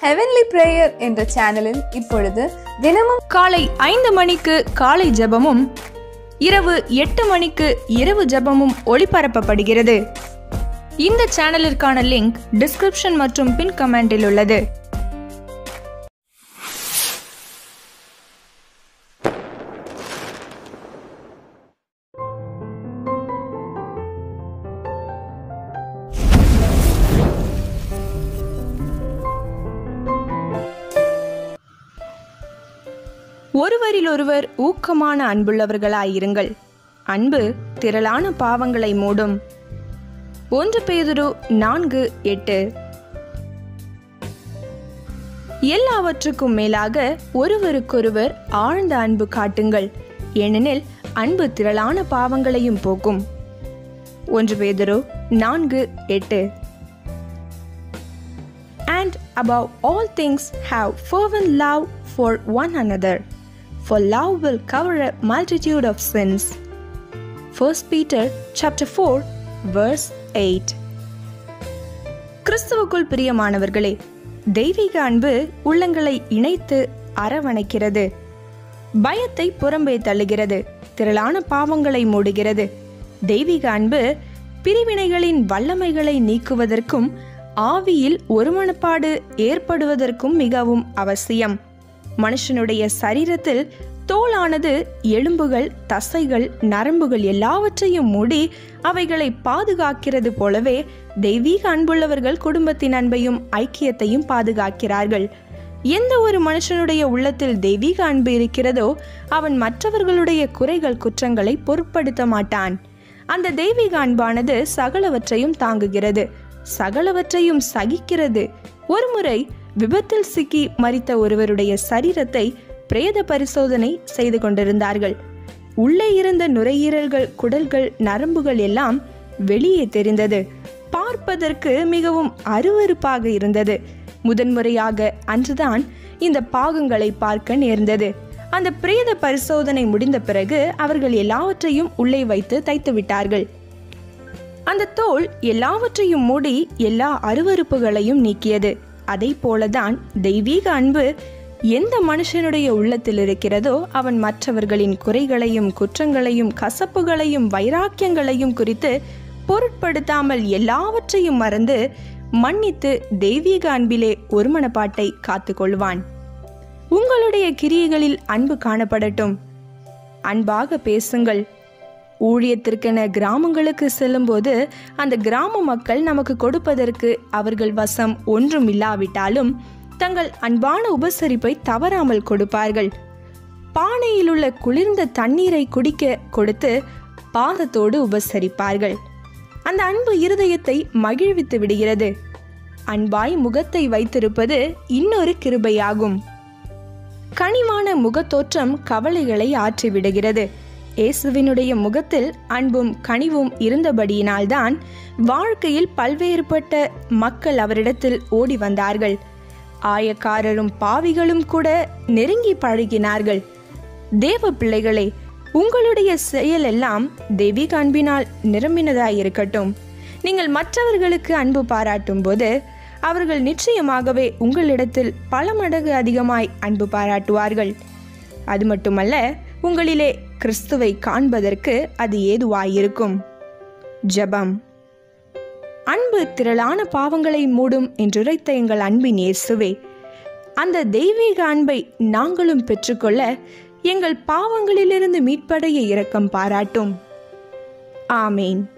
Heavenly prayer என்ற சேனலில் இப்பொழுது தினமும் காலை ஐந்து மணிக்கு காலை ஜெபமும் இரவு எட்டு மணிக்கு இரவு ஜெபமும் ஒளிபரப்பப்படுகிறது இந்த சேனலிற்கான லிங்க் டிஸ்கிரிப்ஷன் மற்றும் பின் கமெண்டில் உள்ளது ஒருவரிலொருவர் ஊக்கமான அன்புள்ளவர்களாயிருங்கள் அன்பு திரளான பாவங்களை மூடும் ஒன்று பேதுரு நான்கு எட்டு எல்லாவற்றுக்கும் மேலாக ஒருவருக்கொருவர் ஆழ்ந்த அன்பு காட்டுங்கள் ஏனெனில் அன்பு திரளான பாவங்களையும் போக்கும் ஒன்று பேதுரு நான்கு எட்டு and above all things have fervent love for one another, for love will cover a multitude of sins. 1 Peter chapter 4 verse 8 கிறிஸ்துவுக்குள் பிரியமானவர்களே தெய்வீக அன்பு உள்ளங்களை இணைத்து அரவணைக்கிறது பயத்தை புறம்பே தள்ளுகிறது திரளான பாவங்களை மூடுகிறது தெய்வீக அன்பு பிரிவினைகளின் வல்லமைகளை நீக்குவதற்கும் ஆவியில் ஒருமனப்பாடு ஏற்படுவதற்கும் மிகவும் அவசியம் மனுஷனுடைய சரீரத்தில் தோலானது எலும்புகள் தசைகள் நரம்புகள் எல்லாவற்றையும் மூடி அவைகளை பாதுகாக்கிறது போலவே தெய்வீக அன்புள்ளவர்கள் குடும்பத்தின் அன்பையும் ஐக்கியத்தையும் பாதுகாக்கிறார்கள் எந்த ஒரு மனுஷனுடைய உள்ளத்தில் தெய்வீக அன்பு இருக்கிறதோ அவன் மற்றவர்களுடைய குறைகள் குற்றங்களை பொருட்படுத்த மாட்டான் அந்த தெய்வீக அன்பானது சகலவற்றையும் தாங்குகிறது சகலவற்றையும் சகிக்கிறது ஒருமுறை விபத்தில் சிக்கி மரித்த ஒருவருடைய சரீரத்தை பிரேத பரிசோதனை செய்து கொண்டிருந்தார்கள் உள்ளே இருந்த நுரையீரல்கள் குடல்கள் நரம்புகள் எல்லாம் வெளியே தெரிந்தது பார்ப்பதற்கு மிகவும் அருவருப்பாக இருந்தது முதன்முறையாக அன்றுதான் இந்த பாகங்களை பார்க்க நேர்ந்தது அந்த பிரேத பரிசோதனை முடிந்த பிறகு அவர்கள் எல்லாவற்றையும் உள்ளே வைத்து தைத்து விட்டார்கள் அந்த தோல் எல்லாவற்றையும் மூடி எல்லா அருவருப்புகளையும் நீக்கியது அதை போலதான் தெய்வீக அன்பு எந்த மனுஷனுடைய உள்ளத்தில் இருக்கிறதோ அவன் மற்றவர்களின் குறைகளையும் குற்றங்களையும் கசப்புகளையும் வைராக்கியங்களையும் குறித்து பொருட்படுத்தாமல் எல்லாவற்றையும் மறந்து மன்னித்து தெய்வீக அன்பிலே ஒருமனப்பாட்டை காத்துக்கொள்வான் உங்களுடைய கிரியைகளில் அன்பு காணப்படட்டும் அன்பாக பேசுங்கள் ஊழியத்திற்கென கிராமங்களுக்கு செல்லும்போது அந்த கிராம மக்கள் நமக்கு கொடுப்பதற்கு அவர்கள் வசம் ஒன்றும் இல்லாவிட்டாலும் தங்கள் அன்பான உபசரிப்பை தவறாமல் கொடுப்பார்கள் பானையில் உள்ள குளிர்ந்த தண்ணீரை குடிக்க கொடுத்து பாதத்தோடு உபசரிப்பார்கள் அந்த அன்பு இருதயத்தை மகிழ்வித்து விடுகிறது அன்பாய் முகத்தை வைத்திருப்பது இன்னொரு கிருபையாகும் கனிவான முகத்தோற்றம் கவலைகளை ஆற்றிவிடுகிறது இயேசுவினுடைய முகத்தில் அன்பும் கனிவும் இருந்தபடியினால்தான் வாழ்க்கையில் பல்வேறுபட்ட மக்கள் அவரிடத்தில் ஓடி வந்தார்கள் ஆயக்காரரும் பாவிகளும் கூட நெருங்கி பழகினார்கள் தேவ பிள்ளைகளே உங்களுடைய செயல் எல்லாம் தெய்வீக அன்பினால் நிரம்பினதாயிருக்கட்டும் நீங்கள் மற்றவர்களுக்கு அன்பு பாராட்டும் போது அவர்கள் நிச்சயமாகவே உங்களிடத்தில் பல மடங்கு அதிகமாய் அன்பு பாராட்டுவார்கள் அது மட்டுமல்ல உங்களிலே கிறிஸ்துவை காண்பதற்கு அது ஏதுவாயிருக்கும் ஜெபம் அன்பு திரளான பாவங்களை மூடும் என்றுரைத்த எங்கள் அன்பின் இயேசுவே அந்த தெய்வீக அன்பை நாங்களும் பெற்றுக்கொள்ள எங்கள் பாவங்களிலிருந்து மீட்படைய இரக்கம் பாராட்டும் ஆமேன்